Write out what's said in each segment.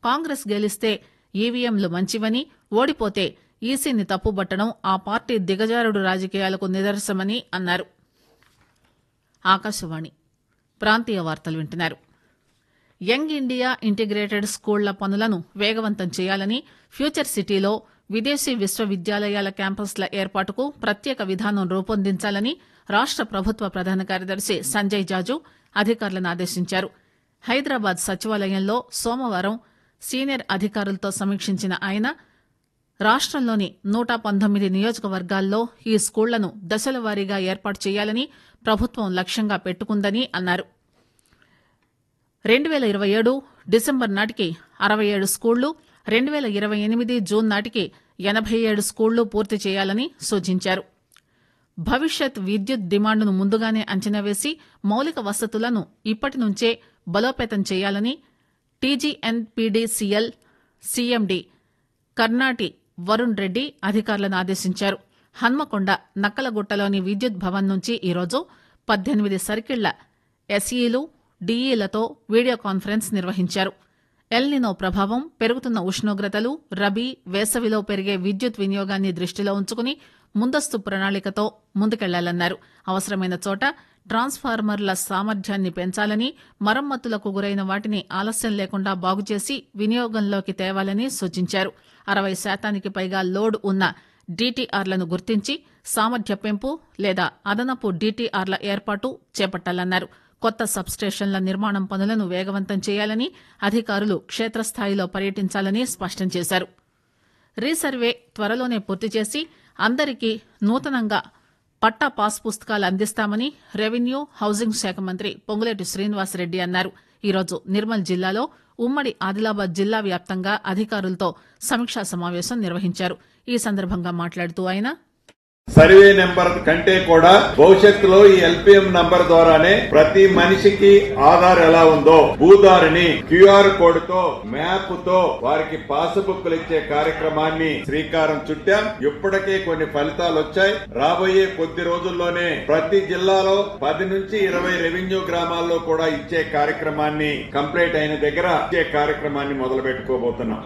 కాంగ్రెస్ గెలిస్తే ఈవీఎంలు మంచివని ఓడిపోతే ఈసీని తప్పుబట్టడం ఆ పార్టీ దిగజారుడు రాజకీయాలకు నిదర్శనమని అన్నారు ఆకాశవాణి ప్రాంతీయ వార్తలు వింటున్నారు యంగ్ ఇండియా ఇంటిగ్రేటెడ్ స్కూళ్ల పనులను వేగవంతం చేయాలని ఫ్యూచర్ సిటీలో విదేశీ విశ్వవిద్యాలయాల క్యాంపస్ల ఏర్పాటుకు ప్రత్యేక విధానం రూపొందించాలని రాష్ట ప్రభుత్వ ప్రధాన కార్యదర్శి సంజయ్ జాజు అధికారులను ఆదేశించారు హైదరాబాద్ సచివాలయంలో సోమవారం సీనియర్ అధికారులతో సమీక్షించిన ఆయన రాష్టంలోని నూట పంతొమ్మిది నియోజకవర్గాల్లో ఈ స్కూళ్లను దశల వారీగా ఏర్పాటు చేయాలని ప్రభుత్వం లక్ష్యంగా పెట్టుకుందని అన్నారు రెండు పేల ఇరవై ఏడు డిసెంబర్ నాటికి అరవై ఏడు స్కూళ్లు రెండు పేల ఇరవై ఎనిమిది జూన్ నాటికి ఎనబై ఏడు స్కూళ్లు పూర్తి చేయాలని సూచించారు భవిష్యత్ విద్యుత్ డిమాండ్ను ముందుగానే అంచనా వేసి మౌలిక వసతులను ఇప్పటి నుంచే బలోపేతం చేయాలని టీజీఎన్పీడీసీఎల్ సీఎండీ కర్నాటి వరుణ్ రెడ్డి అధికారులను ఆదేశించారు హన్మకొండ నక్కలగుట్టలోని విద్యుత్ భవన్ నుంచి ఈరోజు పద్దెనిమిది సర్కిళ్ల ఎస్ఈలు డీఈలతో వీడియో కాన్ఫరెన్స్ నిర్వహించారు ఎల్నినో ప్రభావం పెరుగుతున్న ఉష్ణోగ్రతలు రబీ వేసవిలో పెరిగే విద్యుత్ వినియోగాన్ని దృష్టిలో ఉంచుకుని ముందస్తు ప్రణాళికతో ముందుకెళ్లాలన్నారు అవసరమైన చోట ట్రాన్స్ఫార్మర్ల సామర్థ్యాన్ని పెంచాలని మరమ్మతులకు గురైన వాటిని ఆలస్యం లేకుండా బాగుచేసి వినియోగంలోకి తేవాలని సూచించారు అరవై శాతానికి పైగా లోడ్ ఉన్న డీటీఆర్లను గుర్తించి సామర్థ్య పెంపు లేదా అదనపు డీటీఆర్ల ఏర్పాటు చేపట్టాలన్నారు కొత్త సబ్స్టేషన్ల నిర్మాణం పనులను వేగవంతం చేయాలని అధికారులు క్షేత్రస్థాయిలో పర్యటించాలని స్పష్టం చేశారు రీసర్వే త్వరలోనే పూర్తి చేసి అందరికీ నూతనంగా పట్టా పాస్ పుస్తకాలు అందిస్తామని రెవెన్యూ హౌసింగ్ శాఖ మంత్రి పొంగులేటి శ్రీనివాసరెడ్డి అన్నారు ఈరోజు నిర్మల్ జిల్లాలో ఉమ్మడి ఆదిలాబాద్ జిల్లా వ్యాప్తంగా అధికారులతో సమీక్షా సమావేశం నిర్వహించారు ఈ సందర్భంగా మాట్లాడుతూ ఆయన సర్వే నెంబర్ కంటే కూడా భవిష్యత్తులో ఈ ఎల్పిఎం నంబర్ ద్వారానే ప్రతి మనిషికి ఆధార్ ఎలా ఉందో భూదారిని క్యూఆర్ కోడ్ తో మ్యాప్ తో వారికి పాస్ బుక్లు ఇచ్చే కార్యక్రమాన్ని శ్రీకారం చుట్టాం ఇప్పటికే కొన్ని ఫలితాలు వచ్చాయి రాబోయే కొద్ది రోజుల్లోనే ప్రతి జిల్లాలో పది నుంచి ఇరవై రెవెన్యూ గ్రామాల్లో కూడా ఇచ్చే కార్యక్రమాన్ని కంప్లీట్ అయిన దగ్గర ఇచ్చే కార్యక్రమాన్ని మొదలు పెట్టుకోబోతున్నాం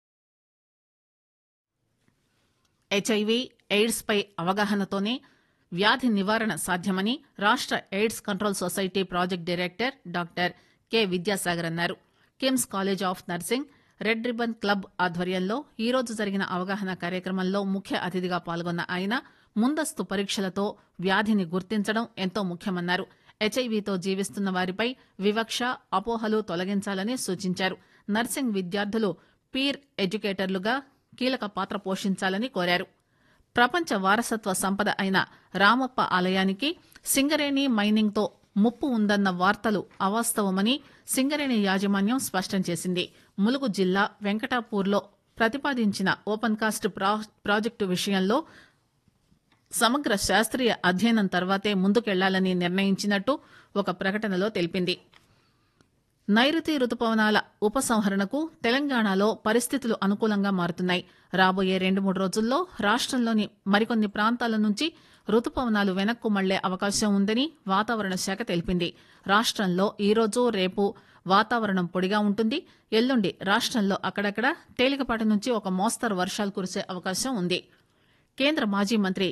హెచ్ఐవి ఎయిడ్స్ పై అవగాహనతోనే వ్యాధి నివారణ సాధ్యమని రాష్ట AIDS control society project director doctor K Vidyasagar అన్నారు KIMS college of nursing red ribbon club ఆధ్వర్యంలో ఈ రోజు జరిగిన అవగాహన కార్యక్రమంలో ముఖ్య అతిథిగా పాల్గొన్న ఆయన ముందస్తు పరీక్షలతో వ్యాధిని గుర్తించడం ఎంతో ముఖ్యమన్నారు హెచ్ఐవితో జీవిస్తున్న వారిపై వివక్ష అపోహలు తొలగించాలని సూచించారు నర్సింగ్ విద్యార్థులు పీర్ ఎడ్యుకేటర్లుగా కీలక పాత్ర పోషించాలని కోరారు ప్రపంచ వారసత్వ సంపద అయిన రామప్ప ఆలయానికి సింగరేణి మైనింగ్తో ముప్పు ఉందన్న వార్తలు అవాస్తవమని సింగరేణి యాజమాన్యం స్పష్టం చేసింది ములుగు జిల్లా వెంకటాపూర్లో ప్రతిపాదించిన ఓపెన్ కాస్ట్ ప్రా- ప్రాజెక్టు విషయంలో సమగ్ర శాస్త్రీయ అధ్యయనం తర్వాతే ముందుకెళ్లాలని నిర్ణయించినట్టు ఒక ప్రకటనలో తెలిపింది నైరుతి రుతుపవనాల ఉపసంహరణకు తెలంగాణలో పరిస్థితులు అనుకూలంగా మారుతున్నాయి రాబోయే రెండు మూడు రోజుల్లో రాష్టంలోని మరికొన్ని ప్రాంతాల నుంచి రుతుపవనాలు వెనక్కు మళ్లే అవకాశం ఉందని వాతావరణ శాఖ తెలిపింది రాష్టంలో ఈ రోజు రేపు వాతావరణం పొడిగా ఉంటుంది ఎల్లుండి రాష్టంలో అక్కడక్కడ తేలికపాటి నుంచి ఒక మోస్తరు వర్షాలు కురిసే అవకాశం ఉంది కేంద్ర మాజీ మంత్రి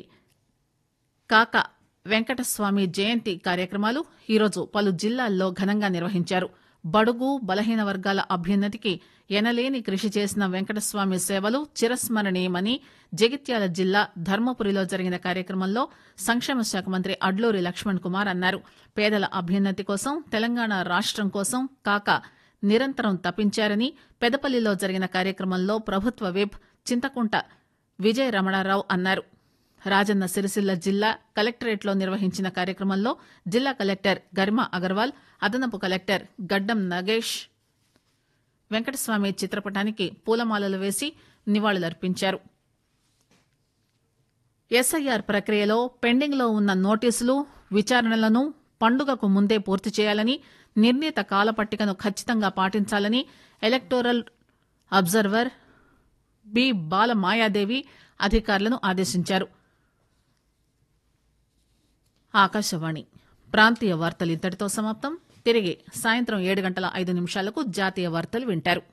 కాక వెంకటస్వామి జయంతి కార్యక్రమాలు ఈరోజు పలు జిల్లాల్లో ఘనంగా నిర్వహించారు బడుగు బలహీన వర్గాల అభ్యున్నతికి ఎనలేని కృషి చేసిన వెంకటస్వామి సేవలు చిరస్మరణీయమని జగిత్యాల జిల్లా ధర్మపురిలో జరిగిన కార్యక్రమంలో సంక్షేమ శాఖ మంత్రి అడ్లూరి లక్ష్మణ్ కుమార్ అన్నారు పేదల అభ్యున్నతి కోసం తెలంగాణ రాష్ట్రం కోసం కాక నిరంతరం తప్పించారని పెదపల్లిలో జరిగిన కార్యక్రమంలో ప్రభుత్వ విప్ చింతకుంట విజయ రమణారావు అన్నారు రాజన్న సిరిసిల్ల జిల్లా కలెక్టరేట్లో నిర్వహించిన కార్యక్రమంలో జిల్లా కలెక్టర్ గరిమా అగర్వాల్ అదనపు కలెక్టర్ గడ్డం నగేష్ వెంకటస్వామి చిత్రపటానికి పూలమాలలు వేసి నివాళులర్పించారు ఎస్ఐఆర్ ప్రక్రియలో పెండింగ్లో ఉన్న నోటీసులు విచారణలను పండుగకు ముందే పూర్తి చేయాలని నిర్ణీత కాలపట్టికను ఖచ్చితంగా పాటించాలని electoral observer B Bala Mayadevi అధికారులను ఆదేశించారు ఆకాశవాణి ప్రాంతీయ వార్తలు ఇంతటితో సమాప్తం తిరిగి సాయంత్రం ఏడు గంటల ఐదు నిమిషాలకు జాతీయ వార్తలు వింటారు